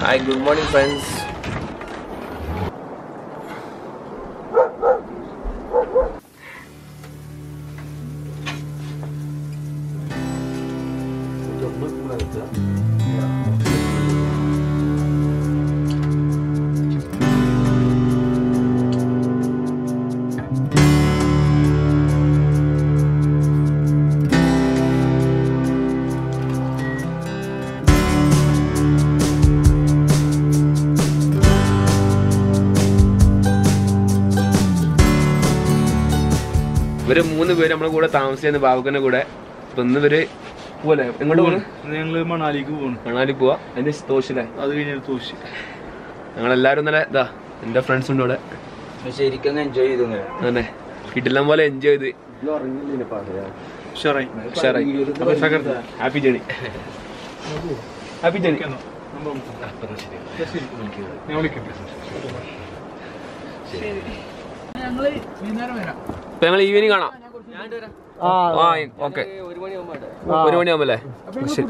Hi good morning friends ഇവര് മൂന്ന് പേര് നമ്മുടെ കൂടെ താമസിക്കുന്ന ബാബുക്കന്റെ കൂടെ അപ്പൊ ഇന്ന് ഇവര് പോലെ എങ്ങോട്ട് പോണ് ഞങ്ങള് മണാലിക്ക് പോണു മണാലി പോവാ അതിന്റെ തോഷിലെ അത് കഴിഞ്ഞ തോശി ഞങ്ങളെല്ലാരും ഇന്നലെ ഇതാ എന്റെ ഫ്രണ്ട്സ് ഉണ്ട് ഇവിടെ ശരിക്കും എൻജോയ് ചെയ്തു അങ്ങനെ കിട്ടില്ല പോലെ എൻജോയ് ചെയ്ത് ഉഷാറായി ഉഷാറായി ഹാപ്പി ജേണി ഹാപ്പി ജേണി ഞാൻ വിളിക്കാം ഇപ്പൊ ഞങ്ങൾ ഈവനിങ് കാണാം ആ ഓക്കെ ഒരു മണിയാകുമ്പോ അല്ലേ ശരി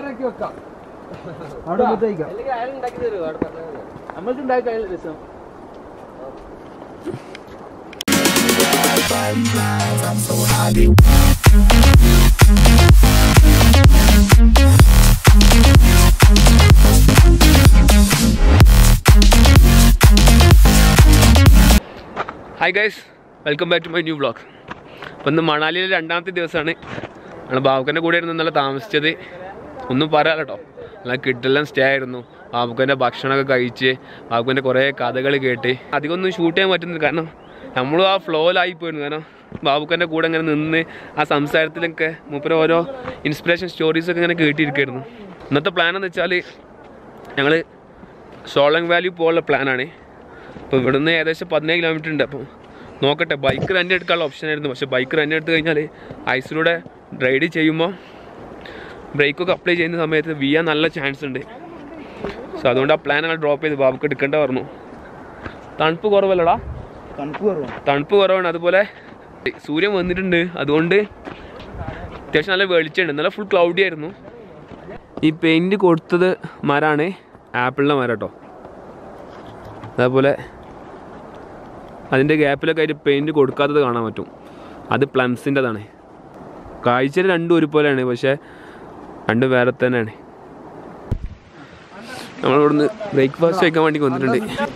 hi guys welcome back to my new vlog അപ്പം ഇന്ന് മണാലിയിലെ രണ്ടാമത്തെ ദിവസമാണ് ഞങ്ങൾ ബാബുക്കൻ്റെ കൂടെ ആയിരുന്നു ഇന്നലെ താമസിച്ചത് ഒന്നും പറയാലോ കേട്ടോ നല്ല കിട്ടെല്ലാം സ്റ്റേ ആയിരുന്നു ബാബുക്കൻ്റെ ഭക്ഷണമൊക്കെ കഴിച്ച് ബാബുക്കൻ്റെ കുറേ കഥകൾ കേട്ട് അധികം ഒന്നും ഷൂട്ട് ചെയ്യാൻ പറ്റുന്നില്ല കാരണം നമ്മളും ആ ഫ്ലോയിലായി പോയിരുന്നു കാരണം ബാബുക്കൻ്റെ കൂടെ ഇങ്ങനെ നിന്ന് ആ സംസാരത്തിലൊക്കെ മൂപ്പര് ഓരോ ഇൻസ്പിറേഷൻ സ്റ്റോറീസൊക്കെ ഇങ്ങനെ കേട്ടിരിക്കുമായിരുന്നു ഇന്നത്തെ പ്ലാൻ എന്ന് വെച്ചാൽ ഞങ്ങൾ സോളങ് വാലി പോകാനുള്ള പ്ലാനാണ് അപ്പോൾ ഇവിടുന്ന് ഏകദേശം പതിനേഴ് കിലോമീറ്റർ ഉണ്ട് അപ്പോൾ നോക്കട്ടെ ബൈക്ക് റെൻ്റ് എടുക്കാനുള്ള ഓപ്ഷൻ ആയിരുന്നു പക്ഷേ ബൈക്ക് റെൻ്റ് എടുത്ത് കഴിഞ്ഞാൽ ഐസിലൂടെ റൈഡ് ചെയ്യുമ്പോൾ ബ്രേക്കൊക്കെ അപ്ലൈ ചെയ്യുന്ന സമയത്ത് വീയാൻ നല്ല ചാൻസ് ഉണ്ട് സോ അതുകൊണ്ട് ആ പ്ലാൻ ഞങ്ങൾ ഡ്രോപ്പ് ചെയ്ത് ബാബുക്ക് എടുക്കേണ്ട പറഞ്ഞു തണുപ്പ് കുറവല്ലടാ തണുപ്പ് കുറവാണ് തണുപ്പ് കുറവാണ് അതുപോലെ സൂര്യൻ വന്നിട്ടുണ്ട് അതുകൊണ്ട് അത്യാവശ്യം നല്ല വെളിച്ചമുണ്ട് നല്ല ഫുൾ ക്ലൗഡി ആയിരുന്നു ഈ പെയിൻറ് കൊടുത്തത് മരമാണ് ആപ്പിളിൻ്റെ മരം കേട്ടോ അതേപോലെ അതിൻ്റെ ഗ്യാപ്പിലൊക്കെ ആയിട്ട് പെയിൻറ് കൊടുക്കാത്തത് കാണാൻ പറ്റും അത് പ്ലംസിൻ്റെതാണ് കാഴ്ചയിൽ രണ്ടും ഒരുപോലെയാണ് പക്ഷേ രണ്ടും വേറെ തന്നെയാണ് നമ്മളിവിടുന്ന് ബ്രേക്ക്ഫാസ്റ്റ് കഴിക്കാൻ വേണ്ടി വന്നിട്ടുണ്ട്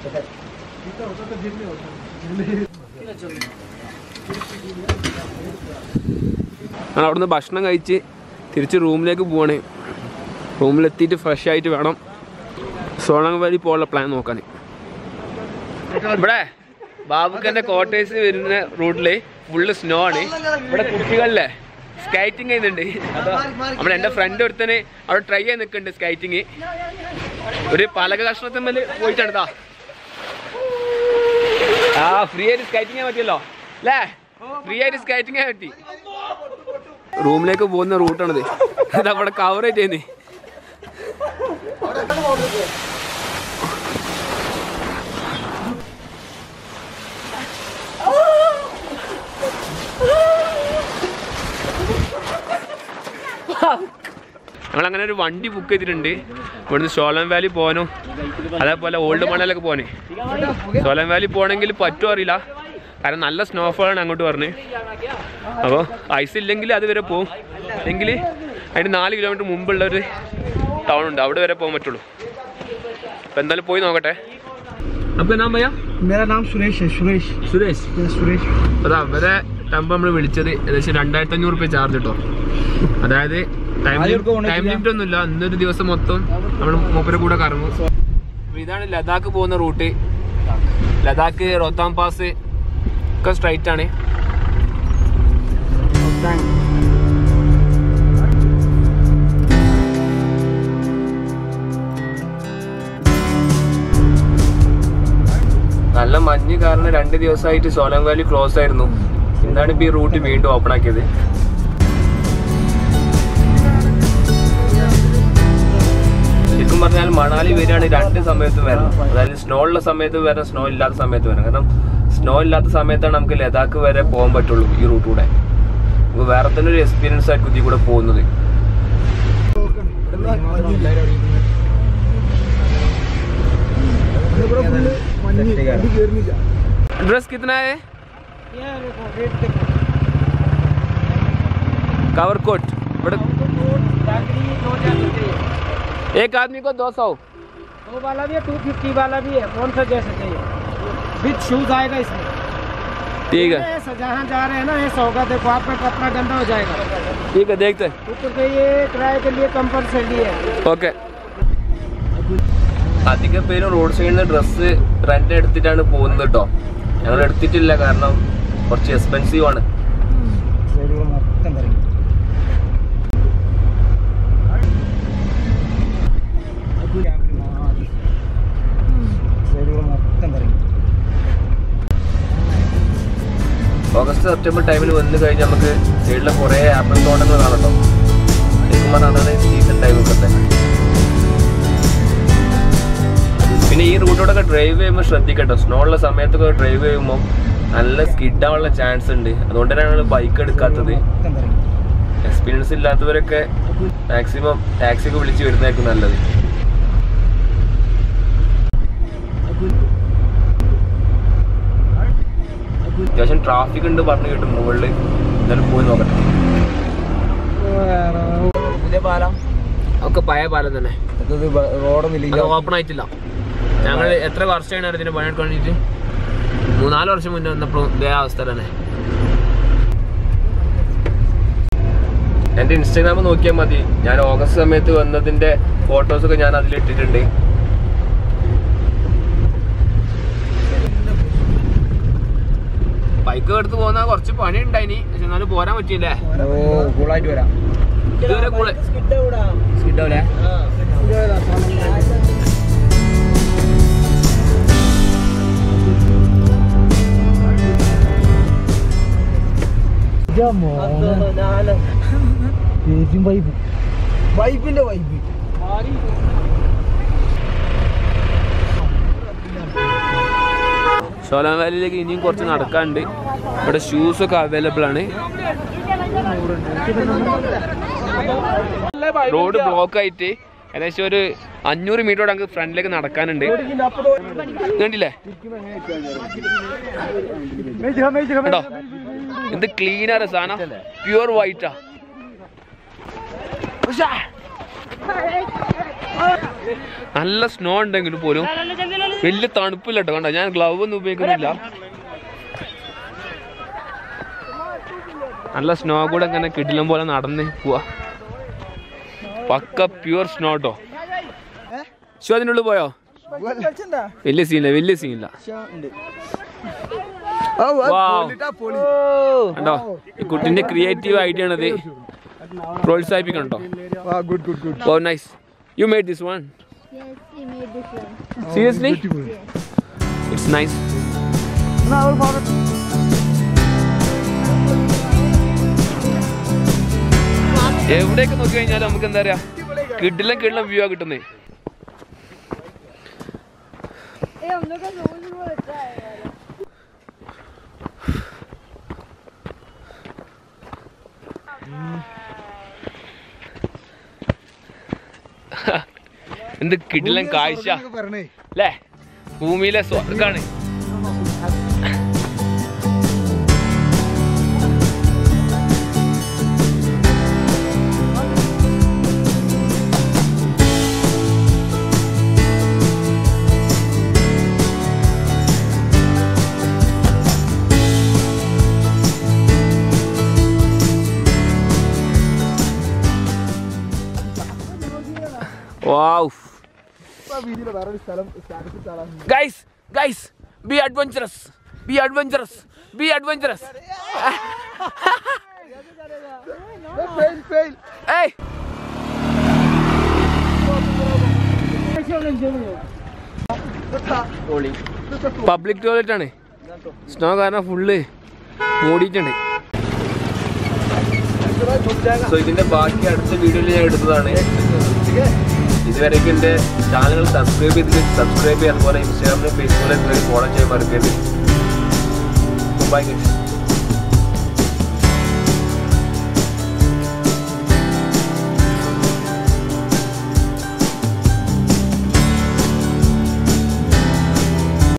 ഞങ്ങൾ അവിടുന്ന് ഭക്ഷണം കഴിച്ച് തിരിച്ച് റൂമിലേക്ക് പോവാണ് റൂമിലെത്തിയിട്ട് ഫ്രഷ് ആയിട്ട് വേണം സോളങ് വാലി പോകാനുള്ള പ്ലാൻ നോക്കാൻ ഇവിടെ ബാബുക്കന്റെ ക്വാർട്ടേഴ്സ് വരുന്ന റൂട്ടില് ഫുള്ള് സ്നോ ആണ് ഇവിടെ കുട്ടികളിലെ സ്കൈറ്റിംഗ് ചെയ്യുന്നുണ്ട് അപ്പൊ നമ്മുടെ എന്റെ ഫ്രണ്ട് ഒരുത്തന് അവിടെ ട്രൈ ചെയ്യാൻ നിൽക്കുന്നുണ്ട് സ്കൈറ്റിങ് ഒരു പലക കഷ്ണത്തിന്മേൽ പോയിട്ടാണ് ഇതാ ആ ഫ്രീ ആയിട്ട് സ്കൈറ്റിംഗ് ചെയ്യാൻ പറ്റിയല്ലോ അല്ലേ ഫ്രീ ആയിട്ട് സ്കൈറ്റിംഗ് ചെയ്യാൻ പറ്റി റൂമിലേക്ക് പോകുന്ന റൂട്ടാണിത് ഇത് അവിടെ കവറേറ്റ് ചെയ്യുന്നേ ഞങ്ങളങ്ങനെ ഒരു വണ്ടി ബുക്ക് ചെയ്തിട്ടുണ്ട് ഇവിടുന്ന് സോലം വാലി പോകാനും അതേപോലെ ഓൾഡ് മണലൊക്കെ പോകാനേ സോലം വാലി പോകണമെങ്കിൽ പറ്റുമോ അറിയില്ല കാരണം നല്ല സ്നോഫോളാണ് അങ്ങോട്ട് പറഞ്ഞത് അപ്പോൾ ഐസ് ഇല്ലെങ്കിൽ അത് വരെ പോകും എങ്കിൽ അതിന് നാല് കിലോമീറ്റർ മുമ്പുള്ള ഒരു ടൗൺ ഉണ്ട് അവിടെ വരെ പോകാൻ പറ്റുള്ളൂ അപ്പോൾ എന്തായാലും പോയി നോക്കട്ടെ അപ്പോൾ എന്നാ ഭയ്യ मेरा नाम सुरेश है सुरेश സുരേഷ് सुरेश അത് അവരെ ടെമ്പോ നമ്മൾ വിളിച്ചത് ഏകദേശം രണ്ടായിരത്തി അഞ്ഞൂറ് റുപ്യ ചാർജ് കേട്ടോ അതായത് ടൈം ആദ്യം connect ടൈം ചെയ്യാം. ലിമിറ്റ് ഒന്നുമില്ല ഇന്നൊരു ദിവസം മൊത്തം നമ്മൾ മൂപ്പരെ കൂടെ കറങ്ങും അപ്പൊ ഇതാണ് ലഡാക്ക് പോകുന്ന റൂട്ട് ലഡാക്ക് റോത്താം പാസ് ഒക്കെ സ്ട്രൈറ്റ് ആണ് നല്ല മഞ്ഞ് കാരണം രണ്ട് ദിവസമായിട്ട് സോലം വാലി ക്ലോസ് ആയിരുന്നു ഇന്നാണ് ഇപ്പൊ ഈ റൂട്ട് വീണ്ടും ഓപ്പൺ ആക്കിയത് ശരിക്കും പറഞ്ഞാൽ മണാലി വരികയാണ് രണ്ട് സമയത്ത് വരണം അതായത് സ്നോ ഉള്ള സമയത്ത് വരണം സ്നോ ഇല്ലാത്ത സമയത്ത് വരണം കാരണം സ്നോ ഇല്ലാത്ത സമയത്താണ് നമുക്ക് ലഡാക്ക് വരെ പോകാൻ പറ്റുള്ളൂ ഈ റൂട്ടിലൂടെ നമുക്ക് വേറെ തന്നെ ഒരു എക്സ്പീരിയൻസ് ആയിരിക്കും ഇതിൽ കൂടെ പോകുന്നത് ഇവിടെ ഫുള്ള് മഞ്ഞ് വണ്ടി കയറുന്നില്ല ड्रेस कितना है कवर कोट बड़ा एक आदमी को दो सौ वो वाला भी है टू फिफ्टी वाला भी है कौन सा जैसा चाहिए विथ शूज आएगा इसमें ठीक है ऐसा जहाँ जा रहे हैं ना ऐसा होगा देखो आपका कपड़ा गंदा हो जाएगा ठीक है देखते ऊपर से ये किराए के लिए कंपलसरी है ഓക്കെ അധികം പേരും റോഡ് സൈഡിൽ നിന്ന് ഡ്രസ്സ് റെന്റ് എടുത്തിട്ടാണ് പോകുന്നത് കേട്ടോ ഞങ്ങൾ എടുത്തിട്ടില്ല കാരണം കുറച്ച് എക്സ്പെൻസീവ് ആണ് സൈഡുകൾ മൊത്തം കറങ്ങി ക്യാമ്പിൽ മാറി സൈഡുകൾ മൊത്തം കറങ്ങി ഓഗസ്റ്റ് സെപ്റ്റംബർ ടൈമിൽ വന്നു കഴിഞ്ഞാൽ നമുക്ക് സൈഡിലെ കുറേ ആപ്പിൾ തോട്ടങ്ങൾ കാണട്ടോ ശരിക്കും പറഞ്ഞാൽ അതാണ് സീസൺ ടൈം ഇവിടുത്തെ പിന്നെ ഈ റൂട്ടോടൊക്കെ ഡ്രൈവ് ചെയ്യുമ്പോൾ ശ്രദ്ധിക്കട്ടോ സ്നോ ഉള്ള സമയത്തൊക്കെ ഡ്രൈവ് ചെയ്യുമ്പോൾ നല്ല സ്കിഡാവാനുള്ള ചാൻസ് ഉണ്ട് അതുകൊണ്ട് തന്നെയാണ് ബൈക്ക് എടുക്കാത്തത് മൊത്തം കറങ്ങി എക്സ്പീരിയൻസ് ഇല്ലാത്തവരൊക്കെ മാക്സിമം ടാക്സി ഒക്കെ വിളിച്ച് വരുന്നതായിരിക്കും നല്ലത് അത്യാവശ്യം ട്രാഫിക് ഉണ്ട് പറഞ്ഞു കേട്ടു മുകളിൽ എന്തായാലും പോയി നോക്കട്ടെ പുതിയ പാലം ഒക്കെ പഴയ പാലം തന്നെ റോഡൊന്നും അത് ഓപ്പൺ ആയിട്ടില്ല ഞങ്ങൾ എത്ര വർഷമാണ് ഇതിന് പണിയെടുക്കാൻ വേണ്ടിയിട്ട് മൂന്നാല് വർഷം മുന്നേ വന്നപ്പോഴും ഇതേ അവസ്ഥ തന്നെ എൻ്റെ ഇൻസ്റ്റാഗ്രാം നോക്കിയാൽ മതി ഞാൻ ഓഗസ്റ്റ് സമയത്ത് വന്നതിന്റെ ഫോട്ടോസ് ഒക്കെ ഞാൻ അതിൽ ഇട്ടിട്ടുണ്ട് ബൈക്ക് എടുത്ത് പോകുന്ന കുറച്ച് പണി ഉണ്ടായിനി പക്ഷെ എന്നാലും പോരാൻ പറ്റിയില്ലേ ഓ കൂളായിട്ട് വരാം ഇതുവരെ കൂടെ സ്കിഡാവൂലേ പേജും വൈബ് വൈബിന്റെ വൈബ് സോലാൻ വാലിയിലേക്ക് ഇനിയും കുറച്ച് നടക്കാനുണ്ട് ഇവിടെ ഷൂസ് ഒക്കെ അവൈലബിൾ ആണ് റോഡ് ബ്ലോക്ക് ആയിട്ട് ഏകദേശം ഒരു അഞ്ഞൂറ് മീറ്ററോട് അങ്ങ് ഫ്രണ്ടിലേക്ക് നടക്കാനുണ്ട് കണ്ടില്ലേ കേട്ടോ എന്ത് ക്ലീനാണ് സാധനം പ്യുവർ വൈറ്റാ നല്ല സ്നോ ഉണ്ടെങ്കിലും പോലും വലിയ തണുപ്പില്ല കേട്ടോ കണ്ടോ ഞാൻ ഗ്ലൗ ഒന്നും ഉപയോഗിക്കുന്നില്ല നല്ല സ്നോ കൂടെ ഇങ്ങനെ കിടിലം പോലെ നടന്ന് പോവാ പക്ക പ്യുവർ സ്നോ കേട്ടോ ഷോ അതിനുള്ളിൽ പോയോ വലിയ സീനില്ല വലിയ സീനില്ല കണ്ടോ ഈ കുട്ടിന്റെ ക്രിയേറ്റീവ് ഐഡിയ ആണത് പ്രോത്സാഹിപ്പിക്കണം കേട്ടോ good good good oh nice you made this one Yes, he made this one. Seriously it's nice എവിടെയൊക്കെ നോക്കി കഴിഞ്ഞാൽ നമുക്ക് എന്താ പറയാ കിടിലം കിടിലം വ്യൂ ആ കിട്ടുന്നേ Hey, हम लोग का रोज रोज अच्छा है यार എന്ത് കിടിലം കാഴ്ച പറഞ്ഞേ അല്ലേ ഭൂമിയിലെ സ്വർഗാണ് വാവ് വീതിയിലെ വേറൊരു സ്ഥലം സ്റ്റാറ്റസ് ഇട്ടാളാ guys guys be adventurous be adventurous be adventurous fail fail ഏയ് പബ്ലിക് ടോയ്ലറ്റ് ആണ് സ്നോ കാരണം ഫുള്ള് മൂടിയിട്ടുണ്ട് സോ ഇതിന്റെ ബാക്കി അടുത്ത വീഡിയോയിൽ ഞാൻ എടുത്തതാണ് ഇതുവരെയൊക്കെ എൻ്റെ ചാനൽ സബ്സ്ക്രൈബ് ചെയ്തിട്ട് സബ്സ്ക്രൈബ് ചെയ്യുക അതുപോലെ ഇൻസ്റ്റാഗ്രാമിലും ഫേസ്ബുക്കിലും ഫോളോ ചെയ്യാൻ മറക്കരുത് ബൈ ഗൈസ്